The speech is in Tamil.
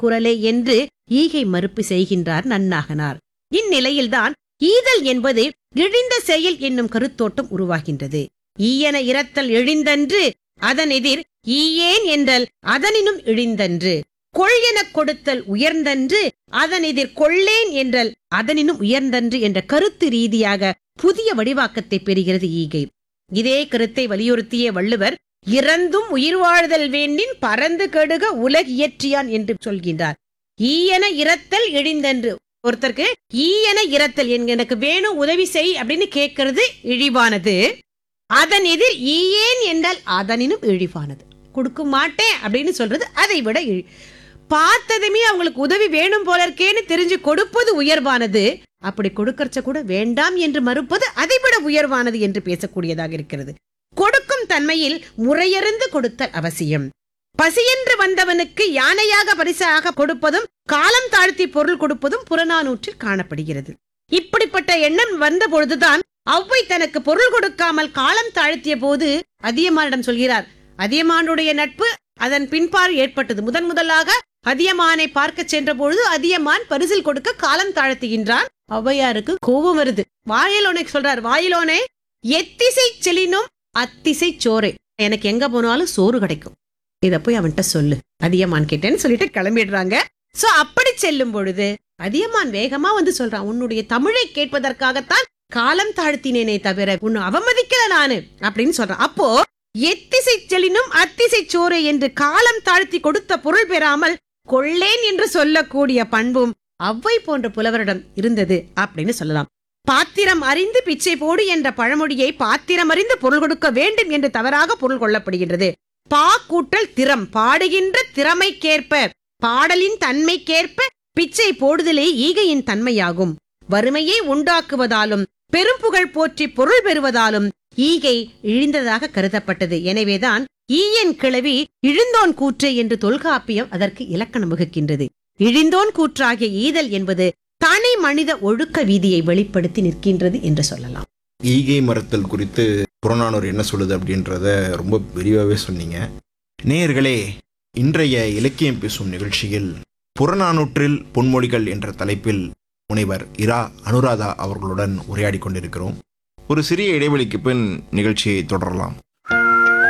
குரலே என்று ஈகை மறுப்பு செய்கின்றார் நன்னாகனார் இந்நிலையில்தான் ஈதல் என்பது இழிந்த செயல் என்னும் கருத்தோட்டம் உருவாகின்றது ஈயன இரத்தல் இழிந்தன்று அதன் எதிர் ஈயேன் என்றல் அதனினும் இழிந்தன்று கொள் எனக் கொடுத்தல் உயர்ந்தன்று அதன் எதிர் கொள்ளேன் என்றல் அதனினும் உயர்ந்தன்று என்ற கருத்து ரீதியாக புதிய வடிவாக்கத்தை பெறுகிறது ஈகை இதே கருத்தை வலியுறுத்திய வள்ளுவர் இறந்தும் உயிர் வாழ்தல் வேண்டின் பறந்து கெடுக உலகியற்றியான் என்று சொல்கின்றார் ஈயன இரத்தல் இழிந்தன்று ஒருத்தருக்கு ஈயன இரத்தல் என்- எனக்கு வேணும் உதவி செய் அப்படின்னு கேட்கறது இழிவானது அதன் எதிர் ஈயேன் என்றால் அதனினும் இழிவானது கொடுக்க மாட்டேன் அப்படின்னு சொல்றது அதை விட இழி பார்த்ததுமே அவங்களுக்கு உதவி வேணும் போல இருக்கேன்னு தெரிஞ்சு கொடுப்பது உயர்வானது அப்படி கொடுக்கறச்ச கூட வேண்டாம் என்று மறுப்பது அதை விட உயர்வானது என்று பேசக்கூடியதாக இருக்கிறது கொடுக்கும் தன்மையில் முறையறிந்து கொடுத்தல் அவசியம் பசியென்று வந்தவனுக்கு யானையாக பரிசாக கொடுப்பதும் காலம் தாழ்த்தி பொருள் கொடுப்பதும் புறநானூற்றில் காணப்படுகிறது இப்படிப்பட்ட எண்ணம் வந்த பொழுதுதான் அவ்வை தனக்கு பொருள் கொடுக்காமல் காலம் தாழ்த்திய போது அதியமானிடம் சொல்கிறார் அதியமானுடைய நட்பு அதன் பின்பார் ஏற்பட்டது முதன் முதலாக அதியமானை பார்க்க சென்ற பொழுது அதியமான் பரிசில் கொடுக்க காலம் தாழ்த்துகின்றான் ஔவையாருக்கு கோபம் வருது வாயிலோனை சொல்றார் வாயிலோனே எத்திசை செலினும் அத்திசை சோறு எனக்கு எங்க போனாலும் சோறு கிடைக்கும் இத போய் அவன்கிட்ட சொல்லு அதியமான் கேட்டேன்னு சொல்லிட்டு கிளம்பிடுறாங்க சோ அப்படி செல்லும் பொழுது அதியமான் வேகமா வந்து சொல்றான் உன்னுடைய தமிழை கேட்பதற்காகத்தான் காலம் தாழ்த்தினேனே தவிர உன்னை அவமதிக்கல நானு அப்படின்னு சொல்றான் அப்போ எத்திசை செலினும் அத்திசை சோறு என்று காலம் தாழ்த்தி கொடுத்த பொருள் பெறாமல் கொள்ளேன் என்று சொல்லக்கூடிய பண்பும் அவ்வை போன்ற புலவரிடம் இருந்தது அப்படின்னு சொல்லலாம் பாத்திரம் அறிந்து பிச்சை போடு என்ற பழமொழியை பாத்திரம் அறிந்து பொருள் கொடுக்க வேண்டும் என்று தவறாக பொருள் கொள்ளப்படுகின்றது பா கூட்டல் திறம் பாடுகின்ற திறமைக்கேற்ப பாடலின் தன்மைக்கேற்ப பிச்சை போடுதலே ஈகையின் தன்மையாகும் வறுமையை உண்டாக்குவதாலும் பெரும்புகழ் போற்றி பொருள் பெறுவதாலும் ஈகை இழிந்ததாக கருதப்பட்டது எனவேதான் ஈயன் கிளவி இழிந்தோன் கூற்று என்று தொல்காப்பியம் அதற்கு இலக்கணம் வகுக்கின்றது இழிந்தோன் கூற்றாகிய ஈதல் என்பது தனி மனித ஒழுக்க வீதியை வெளிப்படுத்தி நிற்கின்றது என்று சொல்லலாம் ஈகை மறுத்தல் குறித்து புறநானூறு என்ன சொல்லுது அப்படின்றத ரொம்ப விரிவாகவே சொன்னீங்க நேயர்களே இன்றைய இலக்கியம் பேசும் நிகழ்ச்சியில் புறநானூற்றில் பொன்மொழிகள் என்ற தலைப்பில் முனைவர் இரா அனுராதா அவர்களுடன் உரையாடி கொண்டிருக்கிறோம் ஒரு சிறிய இடைவெளிக்கு பின் நிகழ்ச்சியை தொடரலாம்